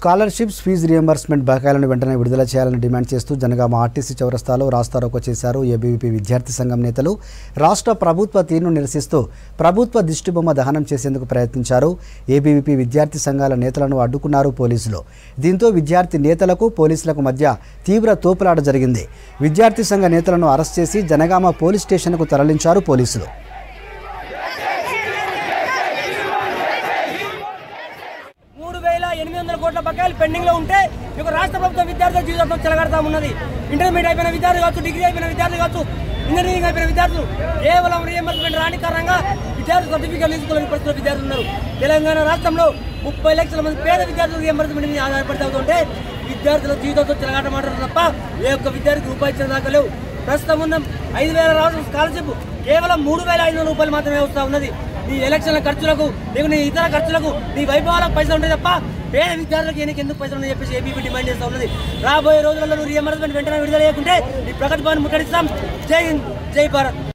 scholarships fee reimbursement బకాయిలను వెంటనే విడుదల చేయాలని డిమాండ్ చేస్తూ జనగామ ఆర్టీసీ చౌరస్తాలో రాస్తారోకో చేశారు ఏబీవీపీ విద్యార్థి సంఘం నేతలు రాష్ట్ర ప్రభుత్వ తీరును నిరసిస్తూ ప్రభుత్వ దిష్టిబొమ్మ దహనం చేసేందుకు ప్రయత్నించారు ఏబీవీపీ విద్యార్థి సంఘాల నేతలను అడ్డుకున్నారు పోలీసులు దీంతో విద్యార్థి నేతలకు పోలీసులకు మధ్య తీవ్ర తోపులాట జరిగింది విద్యార్థి సంఘ నేతలను అరెస్ట్ చేసి జనగామ పోలీస్ స్టేషన్కు తరలించారు పోలీసులు మూడు వేల ఎనిమిది వందల కోట్ల బకాయిలు పెండింగ్ లో ఉంటే ఇక రాష్ట్ర ప్రభుత్వం విద్యార్థుల జీవితం చెలగడతా ఉన్నది ఇంటర్మీడియట్ అయిపోయిన విద్యార్థులు కావచ్చు డిగ్రీ అయిపోయిన విద్యార్థులు కావచ్చు ఇంజనీరింగ్ అయిపోయిన విద్యార్థులు కేవలం రియంబర్స్మెంట్ రాని కారణంగా విద్యార్థి సర్టిఫికేట్ తీసుకోలేని పరిస్థితుల్లో విద్యార్థులు ఉన్నారు తెలంగాణ రాష్ట్రంలో ముప్పై లక్షల మంది పేద విద్యార్థులు రియంబర్స్మెంట్ మీద ఆధారపడి అవుతుంటే విద్యార్థుల జీవితంతో చెలగాటమాటారు తప్ప ఏ ఒక్క విద్యార్థికి రూపాయి ఇచ్చిన దాకా లేవు ప్రస్తుతం ఉన్న ఐదు వేల రావాల్సిన స్కాలర్షిప్ కేవలం మూడు వేల ఐదు వందల రూపాయలు మాత్రమే వస్తూ ఉన్నది నీ ఎలక్షన్ల ఖర్చులకు నీకు నీ ఇతర ఖర్చులకు నీ వైభవాలకు పైసలు ఉంటాయి తప్ప పేద విద్యార్థులకు నీకు ఎందుకు పైసలు ఉన్నాయని చెప్పేసి ఏబీపీ డిమాండ్ చేస్తూ ఉన్నది రాబోయే రోజులలో నువ్వు రియంబర్స్మెంట్ వెంటనే విడుదల చేయకుంటే నీ ప్రగతి భవన్ ముట్టడిస్తాం జై హింద్ జై భారత్